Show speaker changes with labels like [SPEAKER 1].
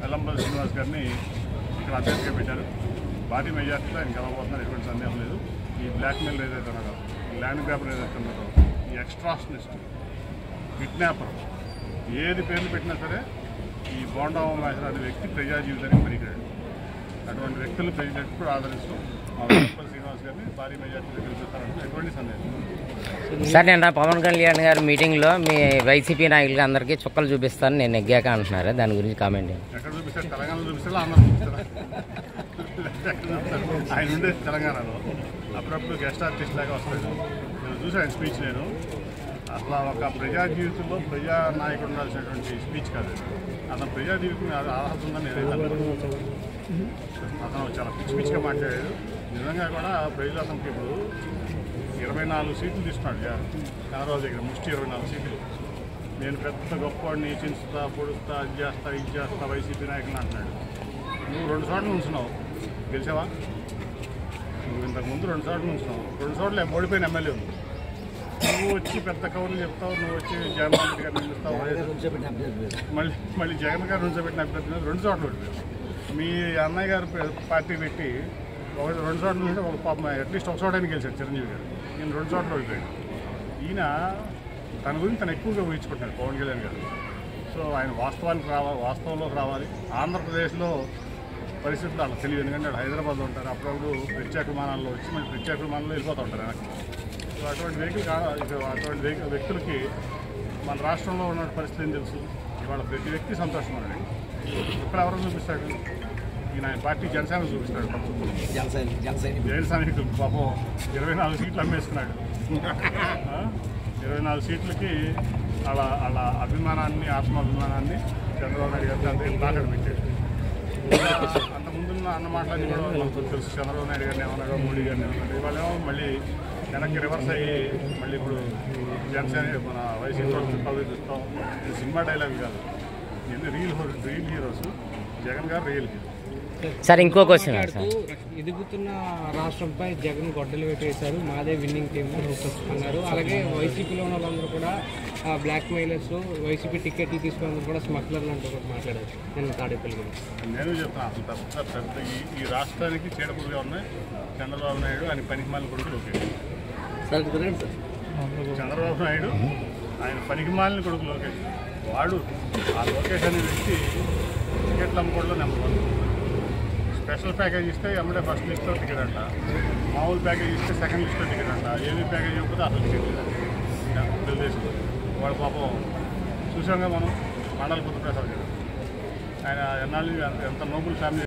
[SPEAKER 1] వెల్లంపల్లి శ్రీనివాస్ గారిని ఇక్కడ అభ్యర్థిగా పెట్టారు భారీ మెజార్టీలో ఆయన గెలవబోతున్నారు ఎటువంటి సందేహం లేదు ఈ బ్లాక్మెయిల్ ఏదైతే ఉన్నారో ఈ ల్యాండ్ గ్రాబర్ ఏదైతే ఉన్నారో ఈ ఎక్స్ట్రాషనిస్ట్ కిడ్నాపర్ ఏది పేర్లు పెట్టినా సరే ఈ బోండా మహేశ్వర అనే వ్యక్తి ప్రజా జీవితానికి పనికిరాడు అటువంటి వ్యక్తులు ప్రజలు ఎప్పుడు ఆదరిస్తూ మా వెల్లంపల్లి శ్రీనివాస్ గారిని భారీ మెజార్టీలో గెలిపిస్తారంటే ఎటువంటి సందేహం
[SPEAKER 2] సార్ నిన్న పవన్ కళ్యాణ్ గారి మీటింగ్లో మీ వైసీపీ నాయకులకి అందరికీ చుక్కలు చూపిస్తాను నేను నెగ్గాక అంటున్నారు దాని గురించి కామెంట్ చేయండి
[SPEAKER 1] ఎక్కడ చూపిస్తారు తెలంగాణలో చూపిస్తారా ఆంధ్ర చూపిస్తారా ఎక్కడ చూపిస్తారు? ఆయన ఉండే తెలంగాణలో అప్పుడప్పుడు గెస్ట్ ఆర్టిస్ట్ లాగా వస్తాడు నేను చూసాను ఆయన స్పీచ్ నేను అసలు ఒక ప్రజా జీవితంలో ప్రజా నాయకుడు ఉండాల్సినటువంటి స్పీచ్ కాదు అది. అతను ప్రజా జీవితం అర్హత ఉందని నేనైతే అనుకోను. అతను చాలా పిచ్చి పిచ్చిగా మాట్లాడాడు నిజంగా కూడా ప్రజలు అతనికి ఇప్పుడు ఇరవై నాలుగు సీట్లు తీసుకున్నాడు జా- చంద్రబాబు దగ్గర ముష్టి ఇరవై నాలుగు సీట్లు నేను పెద్ద గొప్పవాడిని చించుతా పొడుస్తా అది చేస్తా ఇది చేస్తా వైసీపీ నాయకులు అంటున్నాడు నువ్వు రెండు చోట్ల ఉంచున్నావు గెలిచావా నువ్వు ఇంతకు ముందు రెండు చోట్ల ఉంచున్నావు రెండు చోట్ల ఓడిపోయిన ఎమ్మెల్యే ఉంది నువ్వు వచ్చి పెద్ద కవర్లు చెప్తావు నువ్వు వచ్చి జగన్మోహన్ రెడ్డి గారిని నిలుస్తావు మళ్ళీ మళ్ళీ జగన్ గారు నుంచోబెట్టిన అభ్యర్థి మీద రెండు చోట్ల ఓడిపోయావు మీ అన్నయ్య గారు పే- పార్టీ పెట్టి ఒక రెండు చోట్ల నుంచి ఒక పాపం అట్లీస్ట్ ఒక చోటైనా గెలిచాడు చిరంజీవి గారు ఈయన రెండు చోట్ల ఓడిపోయాడు ఈయన తన గురించి తను ఎక్కువగా ఊహించుకుంటున్నాడు పవన్ కళ్యాణ్ గారు సో ఆయన వాస్తవానికి రావాలి వాస్తవంలోకి రావాలి ఆంధ్రప్రదేశ్లో పరిస్థితులు అలా తెలియదు ఎందుకంటే వాళ్ళు హైదరాబాద్లో ఉంటారు అప్పుడప్పుడు ప్రత్యేక విమానాల్లో వచ్చి మళ్ళీ ప్రత్యేక విమానంలో వెళ్ళిపోతూ ఉంటారు వెనక్కి సో అటువంటి వెహికల్ కా ఇక అటువంటి వెహికల్ వ్యక్తులకి మన రాష్ట్రంలో ఉన్న పరిస్థితి ఏం తెలుసు ఇవాళ ప్రతి వ్యక్తి సంతోషంగా ఉన్నాడు ఇక్కడ ఎవరు చూపిస్తాడు ఈయన ఆయన పార్టీ జనసేన చూపిస్తాడు జైలు సైనికులు పాపం ఇరవై నాలుగు సీట్లు అమ్మేసుకున్నాడు ఆ? ఇరవై నాలుగు సీట్లకి అలా అలా అభిమానాన్ని ఆత్మాభిమానాన్ని చంద్రబాబు నాయుడు గారు దాని దగ్గర తాకడ పెట్టాడు ఇలా అంత ముందున్న అన్న మాటలన్నీ కూడా మనకు తెలుసు చంద్రబాబు నాయుడు గారిని ఏమన్నాడు మోడీ గారిని ఏమన్నాడు ఇవాళేమో మళ్ళీ వెనక్కి రివర్స్ అయ్యి మళ్ళీ ఇప్పుడు జనసేన మన వైసీపీ వాళ్ళకి కవిస్తాం ఇది సినిమా డైలాగ్ కాదు ఇది real real heroes Jagan garu real hero
[SPEAKER 2] sir ఇంకో క్వశ్చన్ సార్
[SPEAKER 3] మాట్లాడుతూ ఎదుగుతున్న రాష్ట్రంపై జగన్ గొడ్డలు పెట్టేశారు మాదే విన్నింగ్ టీమ్ అన్నారు అలాగే వైసీపీలో ఉన్న వాళ్ళందరూ కూడా బ్లాక్ మెయిలర్స్ వైసీపీ టికెట్లు తీసుకున్నందుకు కూడా స్మగ్లర్లు అంటూ కూడా మాట్లాడారు నేను తాడేపల్లి గురించి
[SPEAKER 1] నేను చెప్తాను అసలు పెద్ద పెద్ద ఈ ఈ రాష్ట్రానికి చీడపుడుగా ఉన్నాయి చంద్రబాబు నాయుడు ఆయన పనికిమాలిన కొడుకు లోకేష్ చంద్రబాబు నాయుడు ఆయన పనికిమాలిన కొడుకు లోకేష్ వాడు ఆ లోకేష్ అనే వ్యక్తి టికెట్లు అమ్ముకోవడంలో నెంబర్ వన్ స్పెషల్ ప్యాకేజ్ ఇస్తే ఎమ్మడే ఫస్ట్ లిస్ట్లో టికెట్ అంట మామూలు ప్యాకేజ్ ఇస్తే సెకండ్ లిస్ట్లో టికెట్ అంట ఏవి ప్యాకేజ్ ఇవ్వకపోతే అసలు టికెట్ లేదు ఇంకా తెలుగుదేశం వాడు పాపం చూసాంగా మనం మండల బుద్ధ ప్రసాద్ గారు ఆయన ఎన్నాళ్ళు ఎంత నోబుల్ ఫ్యామిలీ